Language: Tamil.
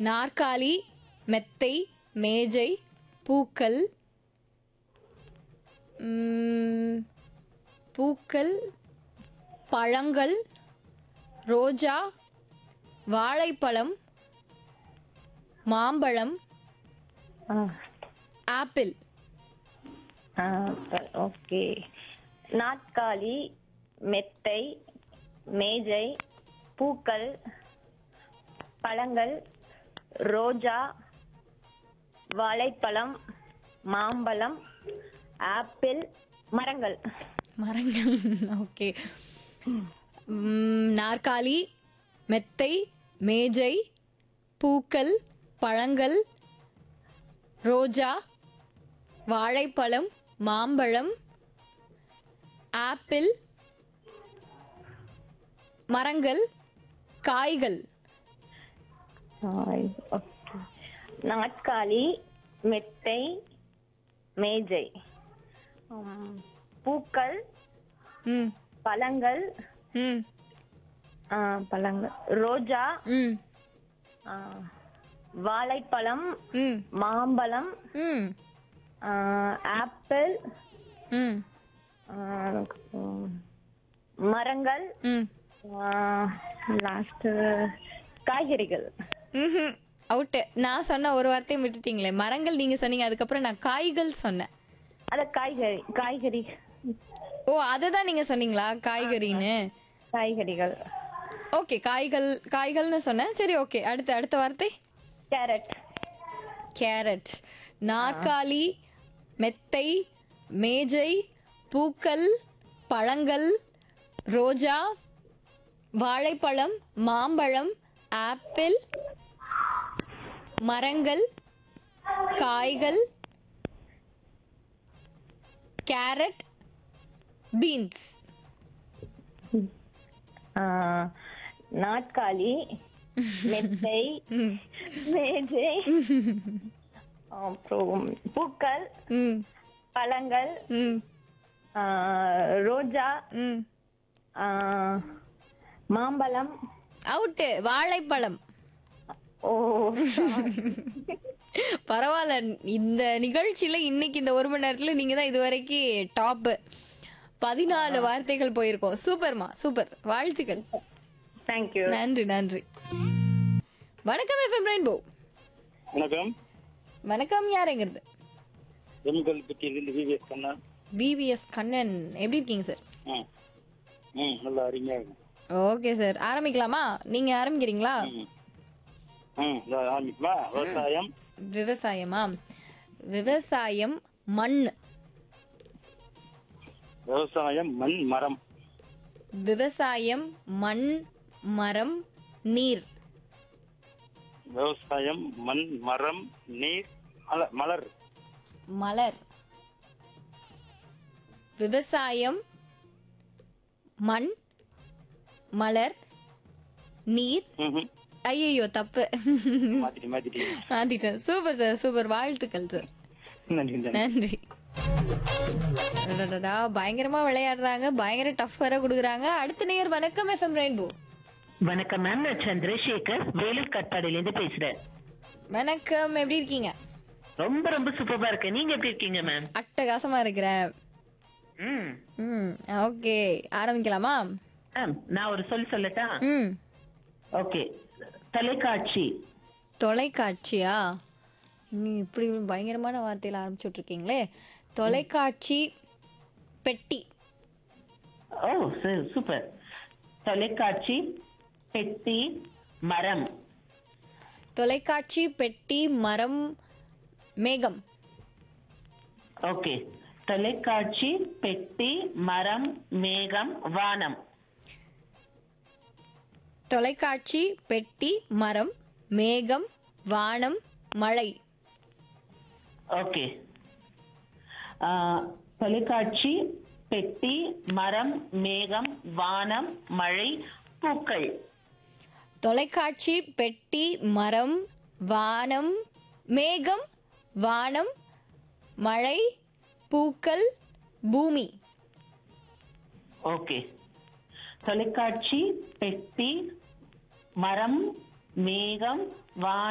நாற்காலி மெத்தை மேஜை பூக்கள் ம், பூக்கள் பழங்கள் ரோஜா வாழைப்பழம் மாம்பழம் ஆ ஆப்பிள் ஆ ஓகே நாற்காலி மெத்தை மேஜை பூக்கள் பழங்கள் ரோஜா வாழைப்பழம் மாம்பழம் ஆப்பிள் மரங்கள் மரங்கள் ஓகே ம், நாற்காலி மெத்தை மேஜை பூக்கள் பழங்கள் ரோஜா வாழைப்பழம் மாம்பழம் ஆப்பிள் மரங்கள் காய்கள் ஆய், ஓகே. நாற்காலி மெத்தை மேஜை உம், பூக்கள் ம் பழங்கள் ம் ஆ, பழங்கள் ரோஜா ம் ஆ, வாழைப்பழம் ம் மாம்பழம் ம் ஆ, ஆப்பிள் ம் ஆ, உம், மரங்கள் ம் லாஸ்ட் காய்கறிகள் ம்ஹும். அவுட்டு நான் சொன்ன ஒரு வார்த்தையும் விட்டுட்டீங்களே மரங்கள் நீங்க சொன்னீங்க அதுக்கப்புறம் நான் காய்கள் சொன்னேன் அத காய்கறி காய்கறி ஓ அதை தான் நீங்க சொன்னீங்களா காய்கறின்னு காய்கறிகள் ஓகே காய்கள் காய்கள்னு சொன்னேன் சரி ஓகே அடுத்த அடுத்த வார்த்தை கேரட் கேரட் நாற்காலி மெத்தை மேஜை பூக்கள் பழங்கள் ரோஜா வாழைப்பழம் மாம்பழம் ஆப்பிள் மரங்கள் காய்கள் கேரட் பீன்ஸ் ஆ, நாற்காலி மெத்தை மேஜை அப்புறம் பூக்கள் ம் பழங்கள் ம் ஆ, ரோஜா ம் ஆ, மாம்பழம் அவுட்டு வாழைப்பழம் ஓ பரவாயில்ல இந்த நிகழ்ச்சியில இன்னைக்கு இந்த ஒரு மணி நேரத்துல நீங்க தான் இதுவரைக்கும் டாப் பதினாலு வார்த்தைகள் போயிருக்கோம் சூப்பர்மா சூப்பர் வாழ்த்துக்கள் தேங்க்யூ நன்றி நன்றி வணக்கம் எஃப்எம் ரெயின்போ வணக்கம் வணக்கம் யாருங்கிறது எம்கல் பட்டியிலிருந்து விவிஎஸ் கண்ணன் பிவிஎஸ் கண்ணன் எப்படி இருக்கீங்க சார் ம் ம் நல்லா அருமையா இருக்கும் ஓகே சார் ஆரம்பிக்கலாமா நீங்க ஆரம்பிக்கிறீங்களா ம் ம் இதோ ஆரம்பிக்குமா விவசாயம் விவசாயமா விவசாயம் மண் விவசாயம் மண் மரம் விவசாயம் மண் மரம் நீர் விவசாயம் மண் மரம் நீர் மல- மலர் மலர் விவசாயம் மண் மலர் நீர் ம்ஹும். ஐயோ தப்பு மாத்திட்டு மாத்திட்டு மாத்திட்டேன் சூப்பர் சார் சூப்பர் வாழ்த்துக்கள் சார் நன்றி நன்றி நன்றி அடடடா, பயங்கரமா விளையாடுறாங்க பயங்கர டஃப் வேற குடுக்குறாங்க அடுத்த நேர் வணக்கம் எஃப்எம் ரெயின்போ வணக்கம் மேம் நான் சந்திரசேகர் வேலூர் கட்பாடியில இருந்து பேசுறேன் வணக்கம் எப்படி இருக்கீங்க ரொம்ப ரொம்ப சூப்பரா இருக்கேன் நீங்க எப்படி இருக்கீங்க மேம் அட்டகாசமா இருக்கிறேன் ம் ம் ஓகே ஆரம்பிக்கலாமா மேம் நான் ஒரு சொல் சொல்லட்டா ம் ஓகே தொலைக்காட்சி தொலைக்காட்சியா நீ இப்படி பயங்கரமான வார்த்தையில ஆரம்பிச்சுட்டு இருக்கீங்களே தொலைக்காட்சி பெட்டி ஓ சு- சூப்பர் தொலைக்காட்சி பெட்டி மரம் தொலைக்காட்சி பெட்டி மரம் மேகம் ஓகே தொலைக்காட்சி பெட்டி மரம் மேகம் வானம் தொலைக்காட்சி பெட்டி மரம் மேகம் வானம் மழை ஓகே ஆ, தொலைக்காட்சி பெட்டி மரம் மேகம் வானம் மழை பூக்கள் தொலைக்காட்சி பெட்டி மரம் வானம் மேகம் வானம் மழை பூக்கள் பூமி ஓகே தொலைக்காட்சி பெட்டி மரம் மேகம் வானம்